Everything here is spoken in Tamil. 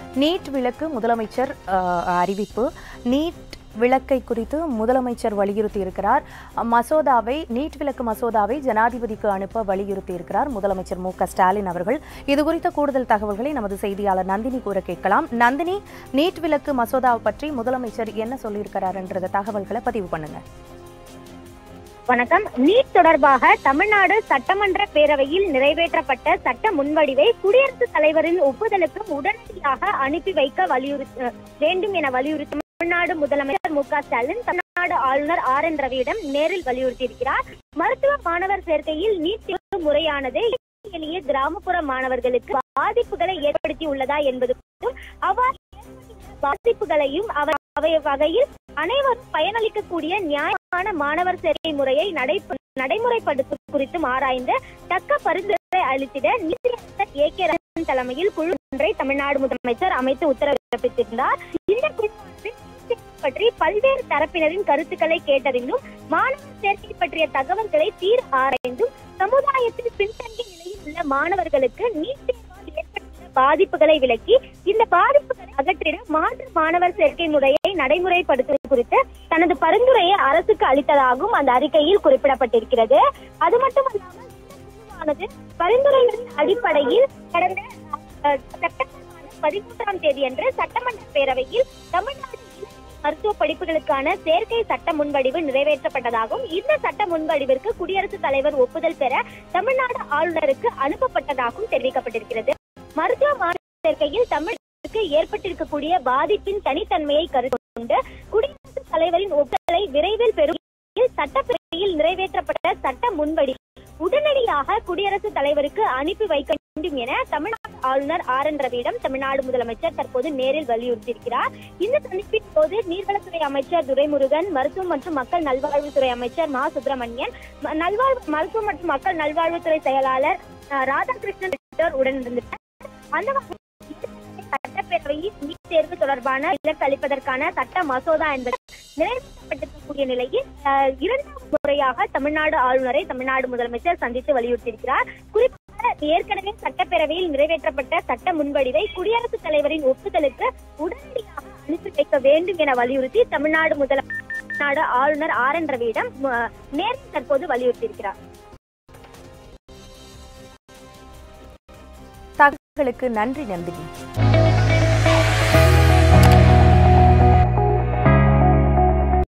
நீட் விலக்கு முதலமைச்சர் அஹ், அறிவிப்பு நீட் விளக்கை குறித்து முதலமைச்சர் வலியுறுத்தி இருக்கிறார் மசோதாவை நீட் விலக்கு மசோதாவை ஜனாதிபதிக்கு அனுப்ப வலியுறுத்தி இருக்கிறார் முதலமைச்சர் மு க ஸ்டாலின் அவர்கள் இது குறித்த கூடுதல் தகவல்களை நமது செய்தியாளர் நந்தினி கூற கேட்கலாம் நந்தினி நீட் விலக்கு மசோதா பற்றி முதலமைச்சர் என்ன சொல்லியிருக்கிறார்ன்றத தகவல்களை பதிவு பண்ணுங்க வணக்கம் நீட் தொடர்பாக தமிழ்நாடு சட்டமன்ற பேரவையில் நிறைவேற்றப்பட்ட சட்ட முன்வடிவை குடியரசுத் தலைவரின் ஒப்புதலுக்கு உடனடியாக அனுப்பி வைக்க வலியுறுத்த வேண்டும் என வலியுறுத்தி தமிழ்நாடு முதலமைச்சர் மு க ஸ்டாலின் தமிழ்நாடு ஆளுநர் ஆர் என் ரவியிடம் நேரில் வலியுறுத்தியிருக்கிறார் மருத்துவ மாணவர் சேர்க்கையில் நீட் தேர்வு முறையானது எளிய கிராமப்புற மாணவர்களுக்கு பாதிப்புகளை ஏற்படுத்தி உள்ளதா என்பது குறித்தும் அவ்வாறு ஏற்பட்டுள்ள பாதிப்புகளையும் அவர் அவை வகையில் அனைவரும் பயனளிக்கக்கூடிய நியாயமான மாணவர் சேர்க்கை முறையை நடை நடைமுறைப்படுத்தும் குறித்தும் ஆராய்ந்து தக்க பரிந்துரை அளித்திட நீதியரசர் ஏ கே ரமன் தலைமையில் குழு ஒன்றை தமிழ்நாடு முதலமைச்சர் அமைத்து உத்தரவு பிறப்பித்திருந்தார் இந்த குழுவானது நீட் தேர்வு பற்றி பல்வேறு தரப்பினரின் கருத்துக்களை கேட்டறிந்தும் மாணவர் சேர்க்கை பற்றிய தகவல்களை தீர ஆராய்ந்தும் சமுதாயத்தில் பின்தங்கிய நிலையில் உள்ள மாணவர்களுக்கு நீட் தேர்வால் ஏற்பட்டுள்ள பாதிப்புகளை விளக்கி இந்த பாதிப்புகளை அகற்றிட மாற்று மாணவர் சேர்க்கை முறையை நடைமுறைப்படுத்துவது குறித்து தனது பரிந்துரையை அரசுக்கு அளித்ததாகவும் அந்த அறிக்கையில் குறிப்பிடப்பட்டிருக்கிறது அது மட்டுமல்லாமல் இந்த குழுவானது பரிந்துரைகளின் அடிப்படையில் கடந்த அஹ், செப்டம்பர் மாதம் பதிமூன்றாம் தேதி அன்று சட்டமன்ற பேரவையில் தமிழ்நாடு இளநிலை மருத்துவ படிப்புகளுக்கான சேர்க்கை சட்ட முன்வடிவு நிறைவேற்றப்பட்டதாகவும் இந்த சட்ட முன்வடிவிற்கு குடியரசுத் தலைவர் ஒப்புதல் பெற தமிழ்நாடு ஆளுநருக்கு அனுப்பப்பட்டதாகவும் தெரிவிக்கப்பட்டிருக்கிறது மருத்துவ மாணவர் சேர்க்கையில் தமிழகத்திற்கு ஏற்பட்டிருக்கக்கூடிய பாதிப்பின் தனித்தன்மையை கருத்தில் கொண்டு குடியரசுத் தலைவரின் ஒப்புதலை விரைவில் பெறும் வகையில் சட்டப்பேரவையில் நிறைவேற்றப்பட்ட சட்ட முன்வடி உடனடியாக குடியரசுத் தலைவருக்கு அனுப்பி வைக்க வேண்டும் என தமிழ்நாடு ஆளுநர் ஆர் என் ரவியிடம் தமிழ்நாடு முதலமைச்சர் தற்போது நேரில் வலியுறுத்தியிருக்கிறார் இந்த சந்திப்பின் போது நீர்வளத்துறை அமைச்சர் துரைமுருகன் மருத்துவம் மற்றும் மக்கள் நல்வாழ்வுத்துறை அமைச்சர் மா சுப்பிரமணியன் ம- நல்வாழ்வு மருத்துவம் மற்றும் மக்கள் நல்வாழ்வுத்துறை செயலாளர் அஹ், ராதாகிருஷ்ணன் உள்ளிட்டோர் உடன் இருந்தனர் அந்த வகையில் சட்டப்பேரவையில் நீட் தேர்வு தொடர்பான விலக்கு அளிப்பதற்கான சட்ட மசோதா என்பது நிறைவேற்றப்பட்டிருக்கக்கூடிய நிலையில் அஹ், இரண்டாவது முறையாக தமிழ்நாடு ஆளுநரை தமிழ்நாடு முதலமைச்சர் சந்தித்து வலியுறுத்தியிருக்கிறார் குறிப்பாக ஏற்கனவே சட்டப்பேரவையில் நிறைவேற்றப்பட்ட சட்ட முன்வடிவை குடியரசுத் தலைவரின் ஒப்புதலுக்கு உடனடியாக அனுப்பி வைக்க வேண்டும் என வலியுறுத்தி தமிழ்நாடு முதலமைச்சர் ஆளுநர் ஆர் என் ரவியிடம் அஹ், நேரில் தற்போது வலியுறுத்தியிருக்கிறார் தகவல்களுக்கு நன்றி நந்தினி